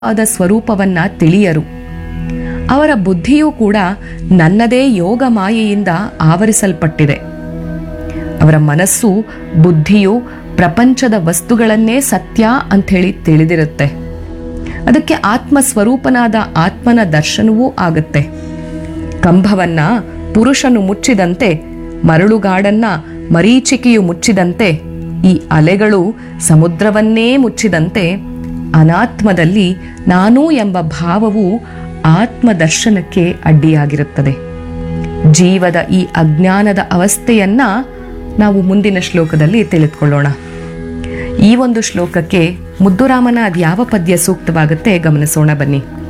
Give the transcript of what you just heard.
ಆದ ಸ್ವರೂಪವನ್ನ ತಿಳಿಯರು ಅವರ ಬುದ್ಧಿಯೂ ಕೂಡ ನನ್ನದೇ ಯೋಗ ಮಾಯೆಯಿಂದ ಆವರಿಸಲ್ಪಟ್ಟಿದೆ ಅವರ ಮನಸ್ಸು ಬುದ್ಧಿಯು ಪ್ರಪಂಚದ ವಸ್ತುಗಳನ್ನೇ ಸತ್ಯ ಅಂಥೇಳಿ ತಿಳಿದಿರುತ್ತೆ ಅದಕ್ಕೆ ಆತ್ಮ ಸ್ವರೂಪನಾದ ಆತ್ಮನ ದರ್ಶನವೂ ಆಗುತ್ತೆ ಕಂಬವನ್ನ ಪುರುಷನು ಮುಚ್ಚಿದಂತೆ ಮರಳುಗಾಡನ್ನ ಮರೀಚಿಕೆಯು ಮುಚ್ಚಿದಂತೆ ಈ ಅಲೆಗಳು ಸಮುದ್ರವನ್ನೇ ಮುಚ್ಚಿದಂತೆ ಅನಾತ್ಮದಲ್ಲಿ ನಾನು ಎಂಬ ಭಾವವು ಆತ್ಮ ದರ್ಶನಕ್ಕೆ ಅಡ್ಡಿಯಾಗಿರುತ್ತದೆ ಜೀವದ ಈ ಅಜ್ಞಾನದ ಅವಸ್ಥೆಯನ್ನ ನಾವು ಮುಂದಿನ ಶ್ಲೋಕದಲ್ಲಿ ತಿಳಿದುಕೊಳ್ಳೋಣ ಈ ಒಂದು ಶ್ಲೋಕಕ್ಕೆ ಮುದ್ದುರಾಮನ ಅದ್ಯಾವ ಪದ್ಯ ಸೂಕ್ತವಾಗುತ್ತೆ ಗಮನಿಸೋಣ ಬನ್ನಿ